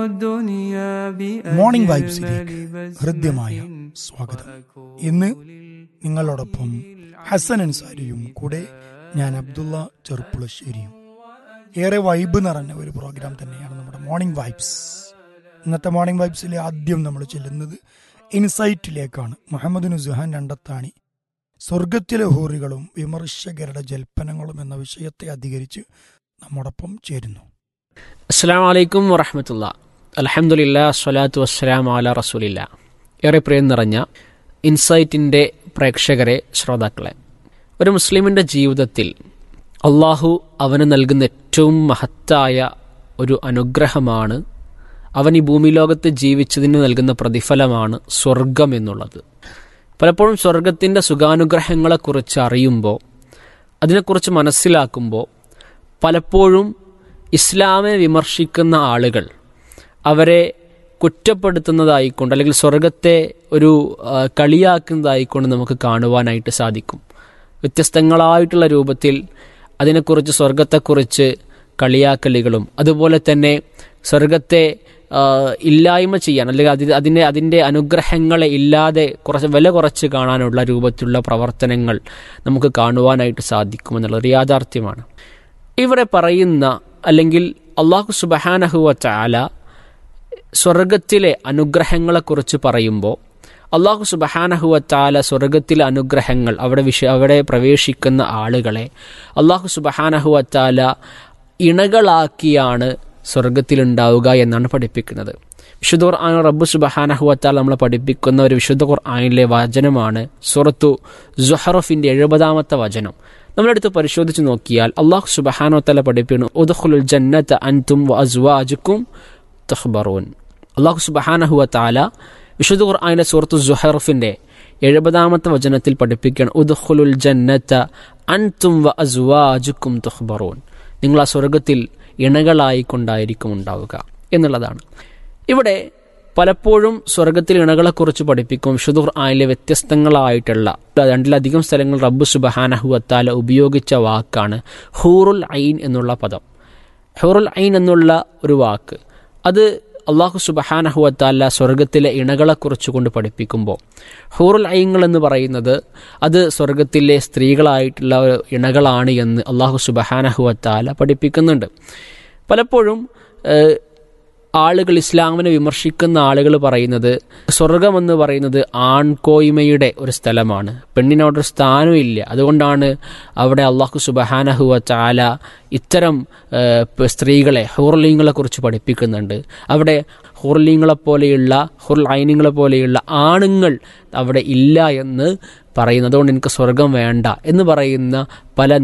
morning വൈബ്സിലേക്ക് ഹൃദ്യമായ സ്വാഗതം ഇന്ന് നിങ്ങളോടൊപ്പം ഹസൻ അൻസാരിയും കൂടെ ഞാൻ അബ്ദുള്ള ചെറുപ്പുളശ്ശേരിയും ഏറെ വൈബ് നിറഞ്ഞ ഒരു പ്രോഗ്രാം തന്നെയാണ് നമ്മുടെ മോർണിംഗ് വൈബ്സ് ഇന്നത്തെ മോർണിംഗ് വൈബ്സിലെ ആദ്യം നമ്മൾ ചെല്ലുന്നത് ഇൻസൈറ്റിലേക്കാണ് മുഹമ്മദ് നുസുഹാൻ രണ്ടത്താണി സ്വർഗത്തിലെ ഹൂറികളും വിമർശകരുടെ ജൽപ്പനങ്ങളും എന്ന വിഷയത്തെ അധികരിച്ച് നമ്മോടൊപ്പം ചേരുന്നു അസ്സാം വലൈക്കും വറഹമത്തുള്ള അലഹമുല്ല സ്വലാത്തു വസ്സലാം അല റസൂലില്ല ഏറെ പ്രിയം നിറഞ്ഞ ഇൻസൈറ്റിൻ്റെ പ്രേക്ഷകരെ ശ്രോതാക്കളെ ഒരു മുസ്ലിമിൻ്റെ ജീവിതത്തിൽ അള്ളാഹു അവന് നൽകുന്ന ഏറ്റവും മഹത്തായ ഒരു അനുഗ്രഹമാണ് അവൻ ഈ ഭൂമിലോകത്ത് ജീവിച്ചതിന് നൽകുന്ന പ്രതിഫലമാണ് സ്വർഗം എന്നുള്ളത് പലപ്പോഴും സ്വർഗത്തിൻ്റെ സുഖാനുഗ്രഹങ്ങളെക്കുറിച്ച് അറിയുമ്പോൾ അതിനെക്കുറിച്ച് മനസ്സിലാക്കുമ്പോൾ പലപ്പോഴും ഇസ്ലാമിനെ വിമർശിക്കുന്ന ആളുകൾ അവരെ കുറ്റപ്പെടുത്തുന്നതായിക്കൊണ്ട് അല്ലെങ്കിൽ സ്വർഗത്തെ ഒരു ആ, കളിയാക്കുന്നതായിക്കൊണ്ട് നമുക്ക് കാണുവാനായിട്ട് സാധിക്കും വ്യത്യസ്തങ്ങളായിട്ടുള്ള രൂപത്തിൽ അതിനെക്കുറിച്ച് സ്വർഗത്തെക്കുറിച്ച് കളിയാക്കലുകളും അതുപോലെ തന്നെ സ്വർഗത്തെ ആ, ഇല്ലായ്മ ചെയ്യാൻ അല്ലെങ്കിൽ അതി അതിൻ്റെ അതിൻ്റെ അനുഗ്രഹങ്ങളെ ഇല്ലാതെ കുറച്ച് വില കുറച്ച് കാണാനുള്ള രൂപത്തിലുള്ള പ്രവർത്തനങ്ങൾ നമുക്ക് കാണുവാനായിട്ട് സാധിക്കുമെന്നുള്ളത് യാഥാർത്ഥ്യമാണ് ഇവിടെ പറയുന്ന അല്ലെങ്കിൽ അള്ളാഹു സുബഹാനഹുവ ചാല സ്വർഗത്തിലെ അനുഗ്രഹങ്ങളെക്കുറിച്ച് പറയുമ്പോൾ അള്ളാഹു സുബഹാനഹുവ ചാല സ്വർഗത്തിലെ അനുഗ്രഹങ്ങൾ അവിടെ വിഷ അവിടെ പ്രവേശിക്കുന്ന ആളുകളെ അള്ളാഹു സുബഹാനഹുവ ചാല ഇണകളാക്കിയാണ് സ്വർഗത്തിലുണ്ടാവുക എന്നാണ് പഠിപ്പിക്കുന്നത് വിശുദ്ധ ഖുർആൻ റബ്ബു സുബഹാനഹുവത്താൽ നമ്മളെ പഠിപ്പിക്കുന്ന ഒരു വിശുദ്ധ ഖുർആനിലെ വചനമാണ് സുറത്തു ജുഹറഫിന്റെ എഴുപതാമത്തെ വചനം നമ്മളെടുത്ത് പരിശോധിച്ച് നോക്കിയാൽ അള്ളാഹു സുബഹാനോത്തല പഠിപ്പിക്കുന്നു ഉദ്ഖുലുൽ ജന്നത്ത് അൻതും വഅസ്വാജുക്കും തഖ്ബറൂൻ അള്ളാഹു സുബഹാനഹുവത്താല വിശുദ്ധ ഖുർആനിലെ സുറത്തു ജുഹറഫിന്റെ എഴുപതാമത്തെ വചനത്തിൽ പഠിപ്പിക്കുകയാണ് ഉദ്ഖുലുൽ ജന്നത്ത് അൻതും വഅസ്വാജുക്കും തഖ്ബറൂൻ നിങ്ങൾ ആ സ്വർഗത്തിൽ ഇണകളായിക്കൊണ്ടായിരിക്കും ഉണ്ടാവുക എന്നുള്ളതാണ് ഇവിടെ പലപ്പോഴും സ്വർഗത്തിൽ ഇണകളെക്കുറിച്ച് പഠിപ്പിക്കും വിശുദ്ധ ഖുർആനിലെ വ്യത്യസ്തങ്ങളായിട്ടുള്ള രണ്ടിലധികം സ്ഥലങ്ങൾ റബ്ബ് സുബഹാനഹുവത്താല ഉപയോഗിച്ച വാക്കാണ് ഹൂറുൽ ഐൻ എന്നുള്ള പദം ഹൂറുൽ ഐൻ എന്നുള്ള ഒരു വാക്ക് അത് അള്ളാഹു സുബഹാനഹുവത്താല സ്വർഗത്തിലെ ഇണകളെക്കുറിച്ച് കൊണ്ട് പഠിപ്പിക്കുമ്പോൾ ഹൂറുൽ ഐങ്ങൾ എന്ന് പറയുന്നത് അത് സ്വർഗത്തിലെ സ്ത്രീകളായിട്ടുള്ള ഇണകളാണ് എന്ന് അള്ളാഹു സുബഹാനഹുവത്താല പഠിപ്പിക്കുന്നുണ്ട് പലപ്പോഴും ഏഹ്, ആളുകൾ ഇസ്ലാമിനെ വിമർശിക്കുന്ന ആളുകൾ പറയുന്നത് സ്വർഗമെന്ന് പറയുന്നത് ആൺകോയ്മയുടെ ഒരു സ്ഥലമാണ് പെണ്ണിനവിടെ സ്ഥാനമില്ല അതുകൊണ്ടാണ് അവിടെ അള്ളാഹു സുബഹാനഹുവ ചാല ഇത്തരം ഏഹ്, പ- സ്ത്രീകളെ ഹൂർലിങ്ങളെ കുറിച്ച് പഠിപ്പിക്കുന്നുണ്ട് അവിടെ ഹുർലിങ്ങളെ പോലെയുള്ള ഹുർ ഐനിങ്ങളെ പോലെയുള്ള ആണുങ്ങൾ അവിടെ ഇല്ല എന്ന് പറയുന്നത് അതുകൊണ്ട് എനിക്ക് സ്വർഗം വേണ്ട എന്ന് പറയുന്ന പല